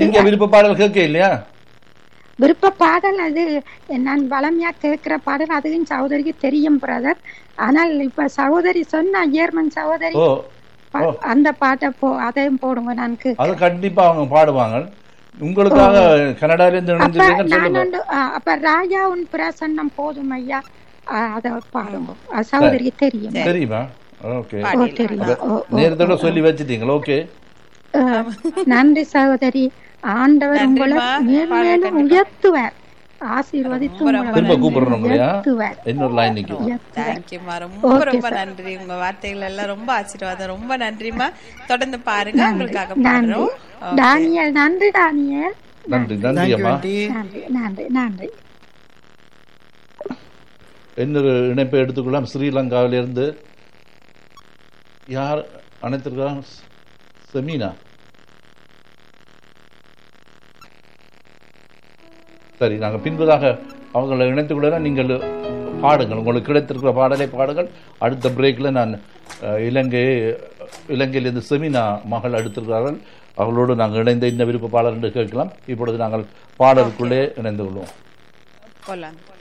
நீங்க விருப்ப பாடல் கேட்க இல்லையா விருப்ப பாடல் அது நான் வளமையா கேட்கிற பாடல் அதுவும் சகோதரிக்கு தெரியும் பிரதர் ஆனால் இப்ப சகோதரி சொன்ன ஜேர்மன் சகோதரி ஓ பா- அந்த பாட்டை போ அதையும் போடுங்க நான் கே- அது கண்டிப்பா அவங்க பாடுவாங்க உங்களுக்காக கனடால இருந்து அப்ப இணைஞ்சிருக்கேன்னு நான் சொல்லுங்க வந்து, ஆ, அப்ப ராஜா உன் பிரசன்னம் போதும் ஐயா ஆ, அத பாடுங்க அது சகோதரிக்கு தெரியும் தெரியுமா ஓகே ஓ தெரியும் ஓ, ஓ. நேரத்தோட சொல்லி வச்சிட்டீங்களா ஓகே ஆ, நன்றி சகோதரி ஆண்டவர் உங்களை மேன்மேலும் உயர்த்துவார் ஆசீர்வதித்து உங்களை திரும்ப கூப்பிடுறோம் இல்லையா உயர்த்துவார் இன்னொரு லைன் நிக்கும் தேங்க்யூமா ரொம்ப ரொம்ப நன்றி உங்க வார்த்தைகள் எல்லாம் ரொம்ப ஆசீர்வாதம் ரொம்ப நன்றிமா தொடர்ந்து பாருங்க உங்களுக்காக நன்றி பாடுறோம் டானியல் நன்றி டானியல் நன்றி நன்றி அம்மா நன்றி நன்றி நன்றி இன்னொரு இணைப்பை எடுத்துக்கொள்ளலாம் ஸ்ரீலங்காவிலிருந்து யார் அனைத்திருக்கலாம் செமீனா சரி நாங்கள் பின்பதாக அவங்களை இணைத்துக் கொள்ளலாம் நீங்கள் பாடுங்கள் உங்களுக்கு கிடைத்திருக்கிற பாடலை பாடுங்கள் அடுத்த பிரேக்கில் நான் அஹ், இலங்கை இலங்கையிலிருந்து செமினா மகள் எடுத்திருக்கிறார்கள் அவர்களோடு நாங்கள் இணைந்த இந்த விருப்ப பாடல் என்று கேட்கலாம் இப்பொழுது நாங்கள் பாடலுக்குள்ளே இணைந்து கொள்வோம் போலாம்